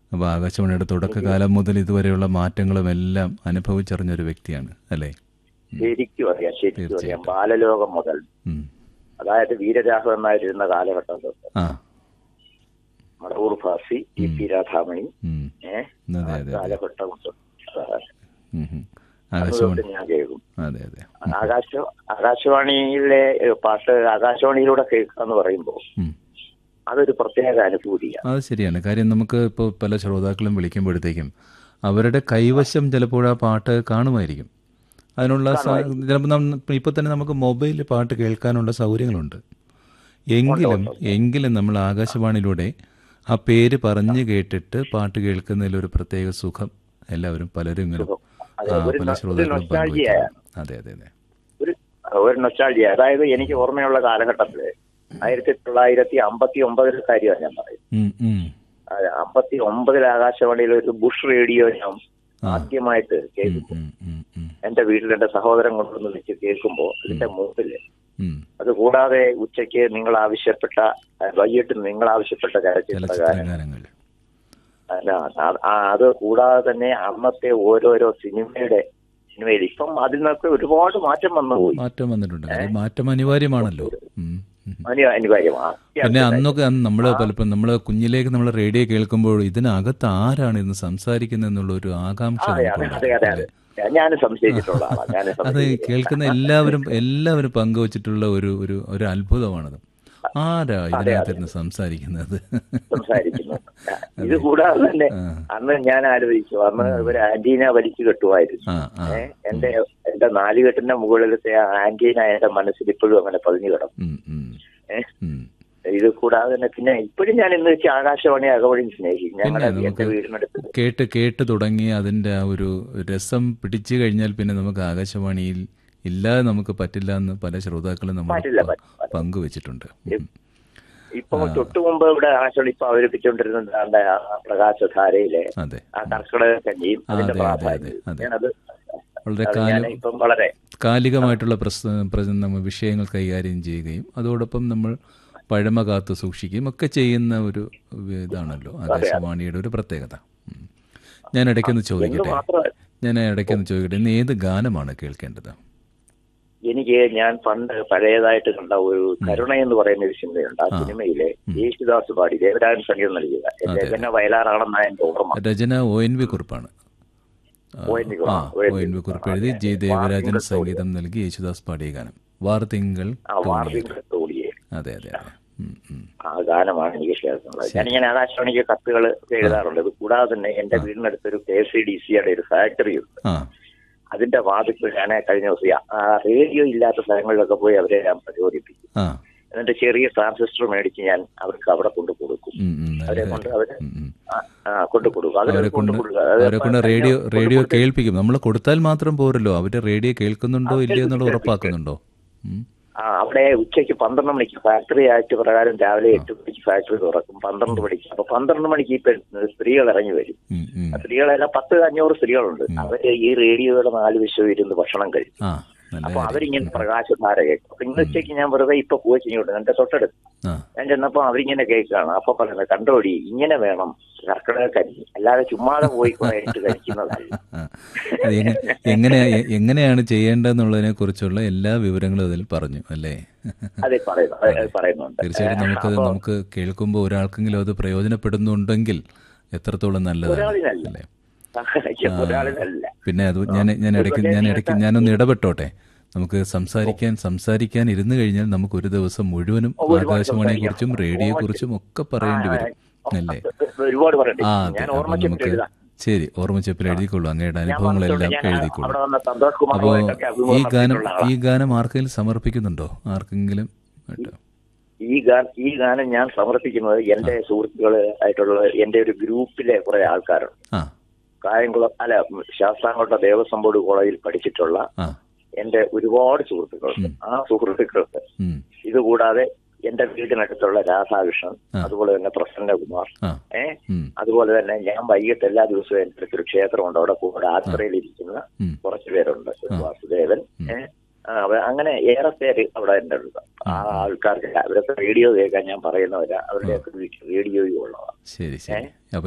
അപ്പോൾ ആകാശവാണിയുടെ തുടക്കകാലം മുതൽ ഇതുവരെയുള്ള മാറ്റങ്ങളും എല്ലാം അനുഭവിച്ചറിഞ്ഞൊരു വ്യക്തിയാണ് അല്ലേ ശരിക്കും അറിയാം ശരിക്കും അറിയാം തീർച്ചയായിട്ടും. ബാലലോകം മുതൽ ഉം. അതായത് വീരരാഘവൻ നായർ കാലഘട്ടം തൊട്ട് ആ മടവൂർ ഫാസി ഇ പി രാധാമണി ഉം. ഏഹ് അതെ അതെ അതെ കാലഘട്ടം തൊട്ട് ഉം, ഉം. അന്ന് ആകാശവാണി തൊട്ട് ഞാൻ കേൾക്കും അതെ അതെ ആകാശ ആകാശവാണിയിലെ ഏഹ്, പാട്ട് ആകാശവാണിയിലൂടെ കേൾക്കുക എന്ന് പറയുമ്പോൾ ഉം. അതൊരു പ്രത്യേക അനുഭൂതിയാണ് അത് ശരിയാണ് കാര്യം നമുക്ക് ഇപ്പോൾ പല ശ്രോതാക്കളും വിളിക്കുമ്പോഴത്തേക്കും അവരുടെ കൈവശം ചിലപ്പോൾ ആ പാട്ട് കാണുമായിരിക്കും അതിനുള്ള ചിലപ്പോൾ ഇപ്പോൾ തന്നെ നമുക്ക് മൊബൈലിൽ പാട്ട് കേൾക്കാനുള്ള സൗകര്യങ്ങളുണ്ട് എങ്കിലും എങ്കിലും നമ്മൾ ആകാശവാണിയിലൂടെ ആ പേര് പറഞ്ഞു കേട്ടിട്ട് പാട്ട് കേൾക്കുന്നതിൽ ഒരു പ്രത്യേക സുഖം എല്ലാവരും പലരും ഇങ്ങനെ അതെ, ആ, ഒരു പല ന- ഒരു ശ്രോതാക്കളും nostalgia പങ്കുവയ്ക്കുന്നു അതെ അതെ അതെ ഒരു ഒരു നൊസ്റ്റാൾജിയ അതായത് എനിക്ക് ഓർമ്മയുള്ള കാലഘട്ടത്തില് ആയിരത്തി തൊള്ളായിരത്തി അമ്പത്തി ഒമ്പതിലെ കാര്യമാണ് ഞാൻ പറയുന്നത് ഉം, ഉം. അമ്പത്തി ഒമ്പതിൽ ആകാശവാണിയിൽ ഒരു ബുഷ് റേഡിയോ ഞാൻ ആ. ആദ്യമായിട്ട് ഉം, കേൾക്കും ഉം, ഉം, ഉം, എന്റെ വീട്ടിൽ എന്റെ സഹോദരൻ കൊണ്ടുവന്ന് വെച്ച് കേൾക്കുമ്പോൾ അതിന്റെ മുമ്പില് ഉം. അത് കൂടാതെ ഉച്ചയ്ക്ക് നിങ്ങൾ ആവശ്യപ്പെട്ട അഹ് വൈകിട്ട് നിങ്ങൾ ആവശ്യപ്പെട്ട ചലച്ചിത്ര ചലച്ചിത്ര ഗാനം ഗാനങ്ങൾ അല്ല, ആ- ആ- അത് കൂടാതെ തന്നെ അന്നത്തെ ഓരോരോ സിനിമയുടെ സിനിമയിൽ ഇപ്പം അതിൽ നിന്നൊക്കെ ഒരുപാട് മാറ്റം വന്നുപോയി മാറ്റം വന്നിട്ടുണ്ട് കാര്യം മാറ്റം അനിവാര്യമാണല്ലോ ഉം, ഉം. അനി- അനിവാര്യമാണ് പിന്നെ അന്നൊക്കെ അന്ന് നമ്മൾ പലപ്പോഴും നമ്മൾ കുഞ്ഞിലേക്ക് നമ്മൾ റേഡിയോ കേൾക്കുമ്പോൾ ഇതിനകത്ത് ആരാണ് ഇന്ന് സംസാരിക്കുന്നത് എന്നുള്ള ഒരു ആകാംക്ഷ അതെ അതെ നമുക്കുണ്ട്. അതെ അതെ അതെ ഞാനും സംശയിച്ചിട്ടുള്ള ആളാണ് ഞാനും അത് സംശയിച്ചിട്ടുള്ള കേൾക്കുന്ന എല്ലാവരും എല്ലാവരും പങ്കുവച്ചിട്ടുള്ള ഒരു ഒരു ഒരു അത്ഭുതമാണത് ആരാ ഇതിനകത്തിരുന്ന് സംസാരിക്കുന്നത് സംസാരിക്കുന്നു ഇത് കൂടാതെ തന്നെ ആ. അന്ന് ഞാൻ ആലോചിച്ചു അന്ന് ഒരു ആന്റീന വലിച്ചു കെട്ടുമായിരുന്നു ആ ആ ഏ, എന്റെ എന്റെ നാലുകെട്ടിന്റെ മുകളിലത്തെ ആ ആന്റീന എന്റെ മനസ്സിൽ ഇപ്പോഴും അങ്ങനെ പതിഞ്ഞു കിടക്കും ഉം, ഉം, ഏ, ഉം. ഇത് കൂടാതെ തന്നെ പിന്നെ ഇപ്പോഴും ഞാൻ ഇന്ന് വെച്ച് ആകാശവാണി അകവഴി സ്നേഹിക്കും ഞങ്ങളുടെ പിന്നെ എന്റെ നമുക്ക് വീടിനടുത്ത് കേട്ട് കേട്ട് തുടങ്ങി അതിൻ്റെ ആ ഒരു രസം പിടിച്ചു കഴിഞ്ഞാൽ പിന്നെ നമുക്ക് ആകാശവാണിയിൽ ഇല്ലാതെ നമുക്ക് പറ്റില്ല എന്ന് പല ശ്രോതാക്കളും നമ്മൾ പറ്റില്ല, പറ്റില്ല. പങ്കുവച്ചിട്ടുണ്ട് ഉം. ഇപ്പൊ തൊട്ടു മുമ്പ് ഇവിടെ ആകാശവാണി ഇപ്പൊ അവതരിപ്പിച്ചുകൊണ്ടിരുന്നത് ആണ്ടെ ആ പ്രകാശധാരയിലെ അതെ ആ കർക്കിടക കഞ്ഞിയും അതിന്റെ അതെ, അതെ, പ്രാധാന്യം അതെ, അതെ. ഞാനത് വളരെ അത് ഞാൻ കാലം ഇപ്പം വളരെ കാലികമായിട്ടുള്ള പ്രസ് പ്രസ- നമ്മ വിഷയങ്ങൾ കൈകാര്യം ചെയ്യുകയും അതോടൊപ്പം നമ്മൾ പഴമ കാത്തു സൂക്ഷിക്കുകയും ഒക്കെ ചെയ്യുന്ന ഒരു ഇതാണല്ലോ ആകാശവാണിയുടെ ഒരു പ്രത്യേകത ഉം. ഞാൻ ഇടയ്ക്കൊന്ന് എന്ന് ചോദിക്കട്ടെ മാത്രമല്ല ഞാൻ ഇടയ്ക്കൊന്ന് ചോദിക്കട്ടെ ഇന്ന് ഏത് ഗാനമാണ് കേൾക്കേണ്ടത് എനിക്ക് ഞാൻ പണ്ട് പഴയതായിട്ട് കണ്ട ഒരു കരുണ എന്ന് പറയുന്ന ഒരു സിനിമയുണ്ട് ആ സിനിമയിലെ യേശുദാസ് പാടി ദേവരാജൻ സംഗീതം നൽകിയത് രചന വയലാറാണെന്നാണ് എന്റെ ഓർമ്മ രചന ഒ എൻ വി കുറിപ്പാണ് ആ, ഒ. എൻ. വി. കുറുപ്പ്. ആ O. N. O V. N V Kurup എഴുതി ജി ദേവരാജൻ സംഗീതം നൽകി യേശുദാസ് പാടിയ ഗാനം വാർത്തിങ്കൾ ആ വാർത്തകൾ തോടിയെ അതെ അതെ അതെ ഉം, ഉം. ആ ഗാനമാണ് എനിക്ക് കേൾക്കുന്നത് ഞാനിങ്ങനെ ആകാശവാണിക്ക് കത്തുകൾ എഴുതാറുണ്ട് ഇത് കൂടാതെ തന്നെ എന്റെ വീടിനടുത്തൊരു കെ സി ഡി സിയുടെ ഒരു ഫാക്ടറി ഉണ്ട് ആ അതിന്റെ വാതിപ്പ് ഞാൻ കഴിഞ്ഞ ദിവസം ആ റേഡിയോ ഇല്ലാത്ത സ്ഥലങ്ങളിലൊക്കെ പോയി അവരെ ഞാൻ പ്രചോദിപ്പിക്കും ആ എന്നിട്ട് ചെറിയ ട്രാൻസിസ്റ്റർ മേടിച്ച് ഞാൻ അവർക്ക് അവിടെ കൊണ്ടു കൊടുക്കും ഉം, ഉം, നല്ല അവരെ കാര്യം. കൊണ്ട് അവര് ഉം, ഉം. ആ, ആ കൊണ്ടു കൊടുക്കും അവരെ അവരെ കൊണ്ട് കൊണ്ടു കൊടുക്കുക അത് അവരെ കൊണ്ട് കഴിഞ്ഞ റേഡിയോ കൊണ്ടു റേഡിയോ കൊടുത്ത് കേൾപ്പിക്കും നമ്മൾ കൊടുത്താൽ മാത്രം പോരല്ലോ അവര് റേഡിയോ കേൾക്കുന്നുണ്ടോ ഇല്ലയോ എന്നുള്ളത് ഉറപ്പാക്കുന്നുണ്ടോ ഉം. ആ അവിടെ ഉച്ചയ്ക്ക് പന്ത്രണ്ട് മണിക്ക് ഫാക്ടറി ആക്ട് പ്രകാരം രാവിലെ എട്ട് മണിക്ക് ഫാക്ടറി തുറക്കും പന്ത്രണ്ട് മണിക്ക് അപ്പൊ പന്ത്രണ്ട് മണിക്ക് ഇപ്പൊ സ്ത്രീകൾ ഇറങ്ങി വരും ഉം, ഉം. ആ സ്ത്രീകളെല്ലാം പത്ത് അഞ്ഞൂറ് സ്ത്രീകളുണ്ട് അവര് ഈ റേഡിയോയുടെ നാല് വശവും ഇരുന്ന് ഭക്ഷണം കഴിക്കും ആ നല്ല അപ്പൊ കാര്യം അവരിങ്ങനെ പ്രകാശധാര കേൾക്കും അപ്പൊ ഇന്ന് ഉച്ചയ്ക്ക് ഞാൻ വെറുതെ ഇപ്പൊ പോയി ഇങ്ങോട്ട് എന്റെ തൊട്ടടുത്ത് ആ ഞാൻ ചെന്നപ്പോ അവരിങ്ങനെ കേൾക്കുകയാണ് അപ്പൊ പറയുന്നത് കണ്ടോടി ഇങ്ങനെ വേണം കർക്കിടക കഞ്ഞി അല്ലാതെ ചുമ്മാതെ പോയി കുറെ ഇട്ട് കഴിക്കുന്നതല്ല ആ. അത് എങ്ങ- എങ്ങനെയാ എ- എങ്ങനെയാണ് ചെയ്യേണ്ടതെന്നുള്ളതിനെ കുറിച്ചുള്ള എല്ലാ വിവരങ്ങളും അതിൽ പറഞ്ഞു അല്ലേ അതെ പറയുന്നു അത് പറയുന്നുണ്ട് തീർച്ചയായിട്ടും നമുക്കത് നമുക്ക് കേൾക്കുമ്പോൾ ഒരാൾക്കെങ്കിലും അത് പ്രയോജനപ്പെടുന്നുണ്ടെങ്കിൽ എത്രത്തോളം നല്ലതാണ് ഒരാളിനല്ല അല്ലേ ഒരാളിനല്ല പിന്നെ അത് ഞാൻ ഞാൻ ഇടയ്ക്ക് ഞാൻ ഇടയ്ക്ക് ഞാനൊന്ന് ഇടപെട്ടോട്ടെ നമുക്ക് സംസാരിക്കാൻ സംസാരിക്കാൻ ഇരുന്ന് കഴിഞ്ഞാൽ നമുക്ക് ഒരു ദിവസം മുഴുവനും ആകാശവാണിയെ കുറിച്ചും റേഡിയോ കുറിച്ചും ഒക്കെ പറയേണ്ടി വരും അല്ലേ ഒരുപാട് പറയണ്ടേ ആ അതെ ഞാൻ അപ്പൊ ഓർമ്മ നമുക്ക് ശരി ഓർമ്മച്ചപ്പിൽ എഴുതിക്കൊള്ളൂ അങ്ങയുടെ ഞാൻ അനുഭവങ്ങളെല്ലാം വന്നിട്ടുണ്ട്. ഞാൻ എഴുതിക്കൊള്ളൂ അവിടെ വന്ന സന്തോഷ് അപ്പോ കുമാറുമായിട്ടൊക്കെ ഈ അഭിമുഖം ഗാനം നടത്തിയിട്ടുള്ള ഈ ആളാണ്. ഗാനം ആർക്കെങ്കിലും സമർപ്പിക്കുന്നുണ്ടോ ആർക്കെങ്കിലും ആയിട്ട്? ഈ ഗാനം ഈ ഗാനം ഞാൻ സമർപ്പിക്കുന്നത് എന്റെ സുഹൃത്തുക്കള് ആയിട്ടുള്ള എന്റെ ഒരു ഗ്രൂപ്പിലെ കുറെ ആൾക്കാരുണ്ട് ആ കായംകുളം അല്ല ശാസ്താംകോട്ട ദേവസ്വം ബോർഡ് കോളേജിൽ പഠിച്ചിട്ടുള്ള ആ എന്റെ ഒരുപാട് സുഹൃത്തുക്കളുണ്ട് ആ സുഹൃത്തുക്കൾക്ക് ഉം, ഇതുകൂടാതെ എന്റെ വീടിനടുത്തുള്ള രാധാകൃഷ്ണൻ അതുപോലെ തന്നെ പ്രസന്നകുമാർ ആ ഏ ഉം, അതുപോലെ തന്നെ ഞാൻ വൈകിട്ട് എല്ലാ ദിവസവും എന്റെ അടുത്തൊരു ക്ഷേത്രമുണ്ട് അവിടെ കൂടെ ആശ്രയിൽ ഇരിക്കുന്ന ഉം. കുറച്ച് പേരുണ്ട് ഒരു വാസുദേവൻ ഏ ആ, അവ- അങ്ങനെ ഏറെ പേര് അവിടെ എന്റെ അടുത്ത് ആ ആൾക്കാർക്ക് അവരൊക്കെ റേഡിയോ കേൾക്കാൻ ഞാൻ പറയുന്നവരാ അവരുടെയൊക്കെ വീട്ടിൽ റേഡിയോയും ഉള്ളതാണ് ശരി ശരി അപ്പൊ